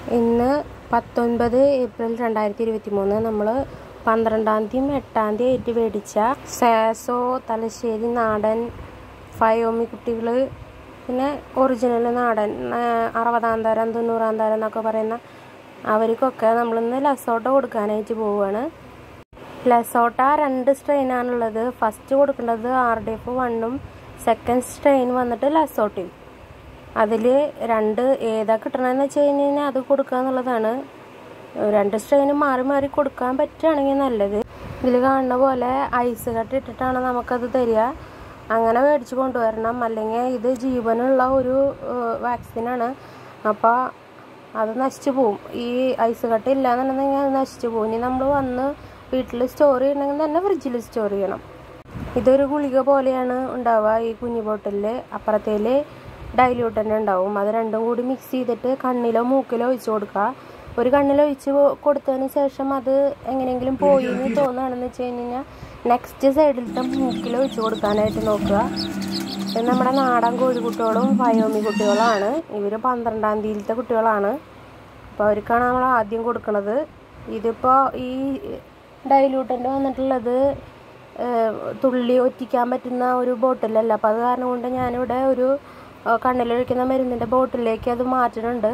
ഇന്ന് പത്തൊൻപത് ഏപ്രിൽ രണ്ടായിരത്തി ഇരുപത്തി മൂന്ന് നമ്മൾ പന്ത്രണ്ടാം തീയതി എട്ടാം തീയതി ആയിട്ട് മേടിച്ച സാസോ തലശ്ശേരി നാടൻ ഫയോമി കുട്ടികൾ പിന്നെ ഒറിജിനൽ നാടൻ ആ, അറുപതാം തരം തൊണ്ണൂറാം തരം എന്നൊക്കെ പറയുന്ന അവർക്കൊക്കെ നമ്മളിന്ന് ലസോട്ട കൊടുക്കാനായിട്ട് പോവുകയാണ് ലസോട്ട രണ്ട് സ്ട്രെയിനാണുള്ളത് ഫസ്റ്റ് കൊടുക്കേണ്ടത് ആർ ഡി എഫ് വണ്ണും സെക്കൻഡ് സ്ട്രെയിൻ വന്നിട്ട് ലസോട്ടയും അതിൽ രണ്ട് ഏതാ കിട്ടണമെന്ന് വെച്ച് കഴിഞ്ഞ് കഴിഞ്ഞാൽ അത് കൊടുക്കുക എന്നുള്ളതാണ് രണ്ട് സ്ട്രെയിനും മാറി മാറി കൊടുക്കാൻ പറ്റുകയാണെങ്കിൽ നല്ലത് ഇതിൽ കാണുന്ന പോലെ ഐസ് കട്ട് ഇട്ടിട്ടാണ് നമുക്കത് തരിക അങ്ങനെ മേടിച്ച് കൊണ്ടുവരണം അല്ലെങ്കിൽ ഇത് ജീവനുള്ള ഒരു വാക്സിനാണ് അപ്പോൾ അത് നശിച്ചു പോവും ഈ ഐസ് കട്ട ഇല്ലാന്നുണ്ടെങ്കിൽ അത് നശിച്ചു പോകും ഇനി നമ്മൾ വന്ന് വീട്ടിൽ സ്റ്റോർ ചെയ്യണമെങ്കിൽ തന്നെ ഫ്രിഡ്ജിൽ സ്റ്റോർ ചെയ്യണം ഇതൊരു ഗുളിക പോലെയാണ് ഉണ്ടാവുക ഈ കുഞ്ഞു ബോട്ടിലിൽ അപ്പുറത്തേൽ ഡൈല്യൂട്ട് തന്നെ ഉണ്ടാവും അത് രണ്ടും കൂടി മിക്സ് ചെയ്തിട്ട് കണ്ണിലോ മൂക്കിലോ ഒഴിച്ച് കൊടുക്കുക ഒരു കണ്ണിൽ ഒഴിച്ച് കൊടുത്തതിന് ശേഷം അത് എങ്ങനെയെങ്കിലും പോയി എന്ന് തോന്നുകയാണെന്ന് വെച്ച് കഴിഞ്ഞ് കഴിഞ്ഞാൽ നെക്സ്റ്റ് സൈഡിലത്തെ മൂക്കിൽ ഒഴിച്ച് കൊടുക്കാനായിട്ട് നോക്കുക ഇത് നമ്മുടെ നാടൻ കോഴിക്കുട്ടികളും ഫയോമി കുട്ടികളാണ് ഇവർ പന്ത്രണ്ടാം തീയതിയിലത്തെ കുട്ടികളാണ് അപ്പോൾ അവർക്കാണ് നമ്മൾ ആദ്യം കൊടുക്കുന്നത് ഇതിപ്പോൾ ഈ ഡൈല്യൂട്ടൻ്റ് വന്നിട്ടുള്ളത് ഏഹ്, തുള്ളി ഒറ്റിക്കാൻ പറ്റുന്ന ഒരു ബോട്ടിലല്ല അപ്പോൾ അത് കാരണം കൊണ്ട് ഞാനിവിടെ ഒരു ഏഹ്, കണ്ണിലൊഴിക്കുന്ന മരുന്നിൻ്റെ ബോട്ടിലേക്ക് അത് മാറ്റുന്നുണ്ട്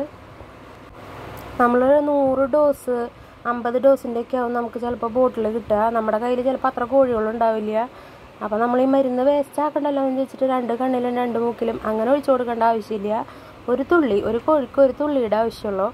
നമ്മൾ നൂറ് ഡോസ് അമ്പത് ഡോസിൻ്റെ ഒക്കെ ആവും നമുക്ക് ചിലപ്പോൾ ബോട്ടിൽ കിട്ടുക നമ്മുടെ കയ്യിൽ ചിലപ്പോൾ അത്ര കോഴികളുണ്ടാവില്ല അപ്പോൾ നമ്മൾ ഈ മരുന്ന് വേസ്റ്റ് ആക്കണ്ടല്ലോ എന്ന് വെച്ചിട്ട് രണ്ട് കണ്ണിലും രണ്ട് മൂക്കിലും അങ്ങനെ ഒഴിച്ചു കൊടുക്കേണ്ട ആവശ്യമില്ല ഒരു തുള്ളി ഒരു കോഴിക്ക് ഒരു തുള്ളിയുടെ ആവശ്യമുള്ളൂ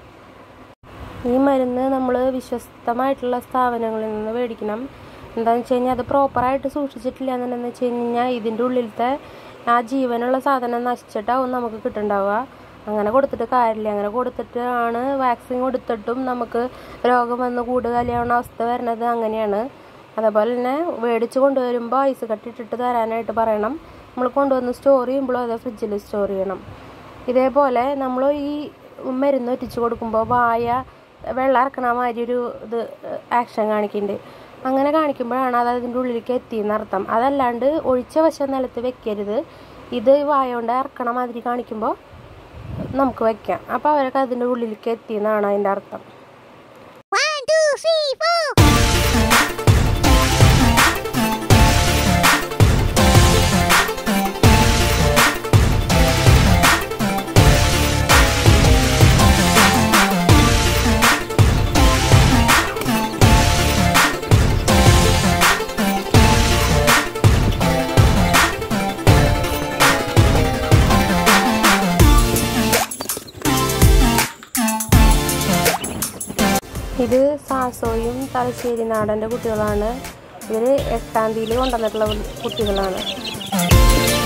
ഈ മരുന്ന് നമ്മൾ വിശ്വസ്തമായിട്ടുള്ള സ്ഥാപനങ്ങളിൽ നിന്ന് മേടിക്കണം എന്താണെന്ന് വെച്ച് കഴിഞ്ഞാൽ അത് പ്രോപ്പറായിട്ട് സൂക്ഷിച്ചിട്ടില്ല എന്നുണ്ടെന്ന് വെച്ച് കഴിഞ്ഞാൽ ഇതിൻ്റെ ഉള്ളിലത്തെ ആ ജീവനുള്ള സാധനം നശിച്ചിട്ടാവും നമുക്ക് കിട്ടുന്നുണ്ടാവുക അങ്ങനെ കൊടുത്തിട്ട് കാര്യമില്ല അങ്ങനെ കൊടുത്തിട്ടാണ് വാക്സിൻ കൊടുത്തിട്ടും നമുക്ക് രോഗം വന്ന് കൂടുക കല്യാണ അവസ്ഥ വരുന്നത് അങ്ങനെയാണ് അതേപോലെ തന്നെ മേടിച്ച് കൊണ്ടുവരുമ്പോൾ ഐസ് കട്ടിട്ടിട്ട് തരാനായിട്ട് പറയണം നമ്മൾ കൊണ്ടുവന്ന് സ്റ്റോർ ചെയ്യുമ്പോഴും അത് ഫ്രിഡ്ജിൽ സ്റ്റോർ ചെയ്യണം ഇതേപോലെ നമ്മൾ ഈ മരുന്ന് ഒറ്റിച്ച് കൊടുക്കുമ്പോൾ വായ വെള്ളം ഇറക്കണ മാതിരി ഒരു ഇത് ആക്ഷൻ കാണിക്കുന്നുണ്ട് അങ്ങനെ കാണിക്കുമ്പോഴാണ് അത് അതിൻ്റെ ഉള്ളിലേക്ക് എത്തിയെന്ന് അർത്ഥം അതല്ലാണ്ട് ഒഴിച്ച വശം നിലത്ത് വെക്കരുത് ഇത് വായ കൊണ്ട് ഇറക്കണ മാതിരി കാണിക്കുമ്പോൾ നമുക്ക് വെക്കാം അപ്പോൾ അവരൊക്കെ അതിൻ്റെ ഉള്ളിലേക്ക് എത്തിയെന്നാണ് അതിൻ്റെ അർത്ഥം One, two, three, four. ഇത് സാസോയും തലശ്ശേരി നാടൻ്റെ കുട്ടികളാണ് ഇവർ എട്ടാം തീയതി കൊണ്ടുവന്നിട്ടുള്ള കുട്ടികളാണ്